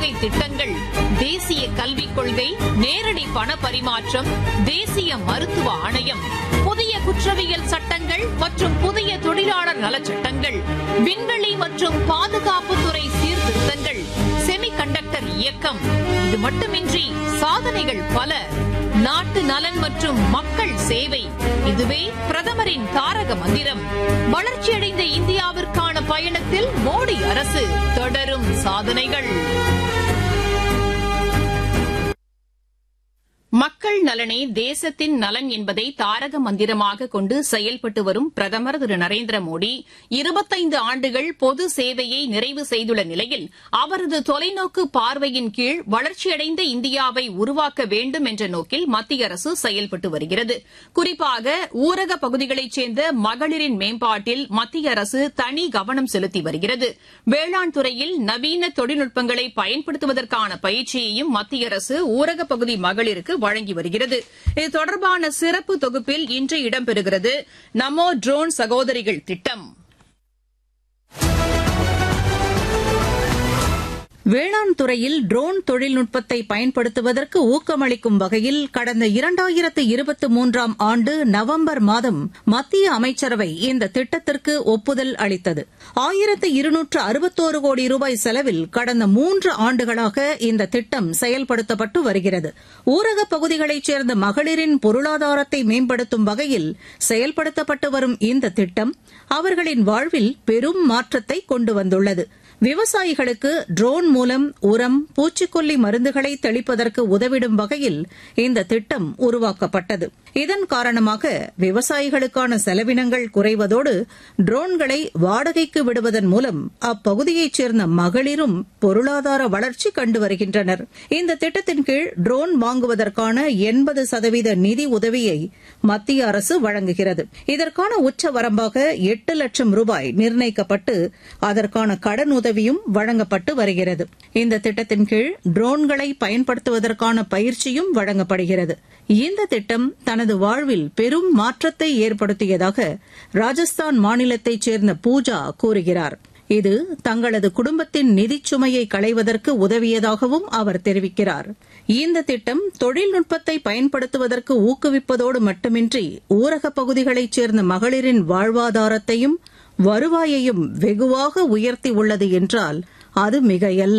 வகை திட்டங்கள் தேசிய கல்விக் கொள்கை நேரடி பண பரிமாற்றம் தேசிய மருத்துவ ஆணையம் புதிய குற்றவியல் சட்டங்கள் மற்றும் புதிய தொழிலாளர் நலச் சட்டங்கள் விண்வெளி மற்றும் பாதுகாப்புத்துறை சீர்திருத்தங்கள் செமி கண்டக்டர் இயக்கம் இது மட்டுமின்றி சாதனைகள் பல நாட்டு நலன் மற்றும் மக்கள் சேவை இதுவே பிரதமரின் தாரக மந்திரம் வளர்ச்சியடைந்த இந்தியாவிற்கான பயணத்தில் மோடி அரசு தொடரும் சாதனைகள் மக்கள் நலனே தேசத்தின் நலன் என்பதை தாரக மந்திரமாக கொண்டு செயல்பட்டு வரும் பிரதமர் திரு நரேந்திர மோடி இருபத்தைந்து ஆண்டுகள் பொது சேவையை நிறைவு செய்துள்ள நிலையில் அவரது தொலைநோக்கு பார்வையின் கீழ் வளர்ச்சியடைந்த இந்தியாவை உருவாக்க வேண்டும் என்ற நோக்கில் மத்திய அரசு செயல்பட்டு வருகிறது குறிப்பாக ஊரக பகுதிகளைச் சேர்ந்த மகளிரின் மேம்பாட்டில் மத்திய அரசு தனி கவனம் செலுத்தி வருகிறது வேளாண் துறையில் நவீன தொழில்நுட்பங்களை பயன்படுத்துவதற்கான பயிற்சியையும் மத்திய அரசு ஊரக பகுதி மகளிருக்கு வழங்கி வருகிறது இது தொடர்பான சிறப்பு தொகுப்பில் இன்று இடம்பெறுகிறது நமோ ட்ரோன் சகோதரிகள் திட்டம் வேளாண் துறையில் ட்ரோன் தொழில்நுட்பத்தை பயன்படுத்துவதற்கு ஊக்கமளிக்கும் வகையில் கடந்த இரண்டாயிரத்து இருபத்தி மூன்றாம் ஆண்டு நவம்பர் மாதம் மத்திய அமைச்சரவை இந்த திட்டத்திற்கு ஒப்புதல் அளித்தது ஆயிரத்து இருநூற்று அறுபத்தோரு கோடி ரூபாய் செலவில் கடந்த மூன்று ஆண்டுகளாக இந்த திட்டம் செயல்படுத்தப்பட்டு வருகிறது ஊரகப் பகுதிகளைச் சேர்ந்த மகளிரின் பொருளாதாரத்தை மேம்படுத்தும் வகையில் செயல்படுத்தப்பட்டு வரும் இந்த திட்டம் அவர்களின் வாழ்வில் பெரும் மாற்றத்தை கொண்டு வந்துள்ளது விவசாயிகளுக்கு ட்ரோன் மூலம் உரம் பூச்சிக்கொல்லி மருந்துகளை தெளிப்பதற்கு உதவிடும் வகையில் இந்த திட்டம் உருவாக்கப்பட்டது இதன் காரணமாக விவசாயிகளுக்கான செலவினங்கள் குறைவதோடு ட்ரோன்களை வாடகைக்கு விடுவதன் மூலம் அப்பகுதியைச் சேர்ந்த மகளிரும் பொருளாதார வளர்ச்சி கண்டு வருகின்றனர் இந்த திட்டத்தின் கீழ் ட்ரோன் வாங்குவதற்கான எண்பது சதவீத நிதி உதவியை மத்திய அரசு வழங்குகிறது இதற்கான உச்ச வரம்பாக எட்டு லட்சம் ரூபாய் நிர்ணயிக்கப்பட்டு அதற்கான கடன் உதவியும் வழங்கப்பட்டு வருகிறது இந்த திட்டத்தின் கீழ் ட்ரோன்களை பயன்படுத்துவதற்கான பயிற்சியும் வழங்கப்படுகிறது இந்த திட்டம் தனது வாழ்வில் பெரும் மாற்றத்தை ஏற்படுத்தியதாக ராஜஸ்தான் மாநிலத்தைச் சேர்ந்த பூஜா கூறுகிறார் இது தங்களது குடும்பத்தின் நிதிச் சுமையை களைவதற்கு உதவியதாகவும் அவர் தெரிவிக்கிறார் இந்த திட்டம் தொழில்நுட்பத்தை பயன்படுத்துவதற்கு ஊக்குவிப்பதோடு மட்டுமின்றி ஊரகப் பகுதிகளைச் சேர்ந்த மகளிரின் வாழ்வாதாரத்தையும் வருவாயையும் வெகுவாக உயர்த்தி உள்ளது என்றால் அது மிகையல்ல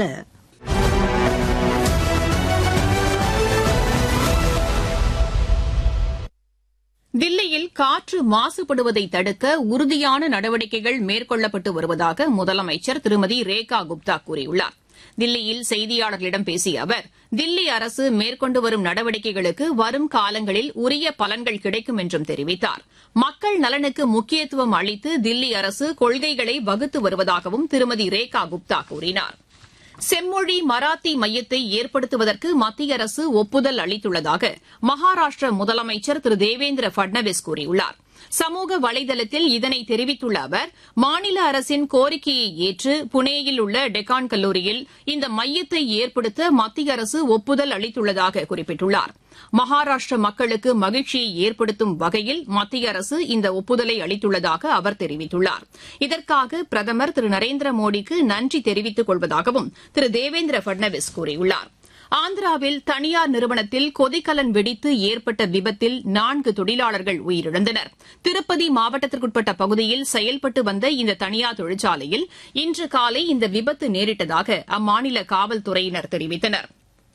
தில்லியில் காற்று மாசுபடுவதை தடுக்க உறுதியான நடவடிக்கைகள் மேற்கொள்ளப்பட்டு வருவதாக முதலமைச்சர் திருமதி ரேகா குப்தா கூறியுள்ளார் தில்லியில் செய்தியாளர்களிடம் பேசிய அவர் தில்லி அரசு மேற்கொண்டு வரும் நடவடிக்கைகளுக்கு வரும் காலங்களில் உரிய பலன்கள் கிடைக்கும் என்றும் தெரிவித்தார் மக்கள் நலனுக்கு முக்கியத்துவம் அளித்து தில்லி அரசு கொள்கைகளை வகுத்து வருவதாகவும் திருமதி ரேகா குப்தா கூறினார் செம்மொழி மராத்தி மையத்தை ஏற்படுத்துவதற்கு மத்திய அரசு ஒப்புதல் அளித்துள்ளதாக மகாராஷ்டிர முதலமைச்சர் திரு தேவேந்திர பட்னவிஸ் கூறியுள்ளார் சமூக வலைதளத்தில் இதனை தெரிவித்துள்ள அவர் மாநில அரசின் கோரிக்கையை ஏற்று புனேயில் உள்ள டெக்கான் கல்லூரியில் இந்த மையத்தை ஏற்படுத்த மத்திய அரசு ஒப்புதல் அளித்துள்ளதாக குறிப்பிட்டுள்ளார் மகாராஷ்டிர மக்களுக்கு மகிழ்ச்சியை ஏற்படுத்தும் வகையில் மத்திய அரசு இந்த ஒப்புதலை அளித்துள்ளதாக அவர் தெரிவித்துள்ளார் இதற்காக பிரதமர் திரு நரேந்திர மோடிக்கு நன்றி தெரிவித்துக் கொள்வதாகவும் திரு தேவேந்திர பட்னவிஸ் கூறியுள்ளார் ஆந்திராவில் தனியார் நிறுவனத்தில் கொதிக்கலன் வெடித்து ஏற்பட்ட விபத்தில் நான்கு தொழிலாளர்கள் உயிரிழந்தனர் திருப்பதி மாவட்டத்திற்குட்பட்ட பகுதியில் செயல்பட்டு வந்த இந்த தனியார் தொழிற்சாலையில் இன்று காலை இந்த விபத்து நேரிட்டதாக அம்மாநில காவல்துறையினர் தெரிவித்தனர்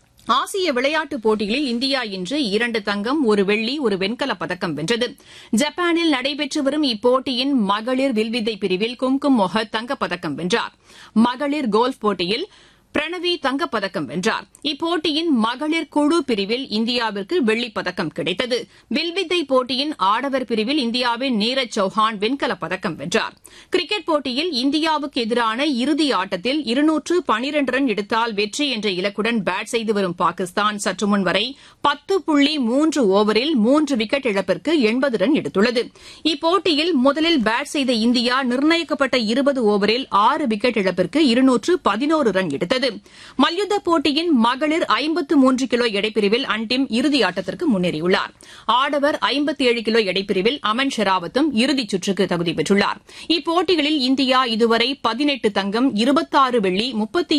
ஆசிய விளையாட்டுப் போட்டிகளில் இந்தியா இன்று இரண்டு தங்கம் ஒரு வெள்ளி ஒரு வெண்கலப் பதக்கம் வென்றது ஜப்பானில் நடைபெற்று வரும் இப்போட்டியின் மகளிர் வில்வித்தை பிரிவில் கும்கும் மொஹத் தங்கப்பதக்கம் வென்றார் மகளிர் கோல்ஃப் போட்டியில் பிரணவி தங்கப்பதக்கம் வென்றார் இப்போட்டியின் மகளிர் குழு பிரிவில் இந்தியாவிற்கு வெள்ளிப் பதக்கம் கிடைத்தது வில்வித்தை போட்டியின் ஆடவர் பிரிவில் இந்தியாவின் நீரஜ் சௌஹான் வெண்கலப் பதக்கம் வென்றார் கிரிக்கெட் போட்டியில் இந்தியாவுக்கு எதிரான இறுதி ஆட்டத்தில் இருநூற்று பனிரண்டு ரன் எடுத்தால் வெற்றி என்ற இலக்குடன் பேட் செய்து வரும் பாகிஸ்தான் சற்று முன் வரை பத்து புள்ளி மூன்று ஓவரில் மூன்று விக்கெட் இழப்பிற்கு எண்பது ரன் எடுத்துள்ளது இப்போட்டியில் முதலில் பேட் செய்த இந்தியா நிர்ணயிக்கப்பட்ட இருபது ஓவரில் ஆறு விக்கெட் இழப்பிற்கு இருநூற்று பதினோரு ரன் எடுத்தது மல்யுத்த போட்டியின் மகளிர் ஐம்பத்து மூன்று கிலோ எடைப்பிரிவில் அன்டிம் இறுதி ஆட்டத்திற்கு முன்னேறியுள்ளார் ஆடவர் ஐம்பத்தி ஏழு கிலோ எடைப்பிரிவில் அமன் ஷெராவத்தும் இறுதிச் சுற்றுக்கு தகுதி பெற்றுள்ளார் இப்போட்டிகளில் இந்தியா இதுவரை பதினெட்டு தங்கம் இருபத்தாறு வெள்ளி முப்பத்தி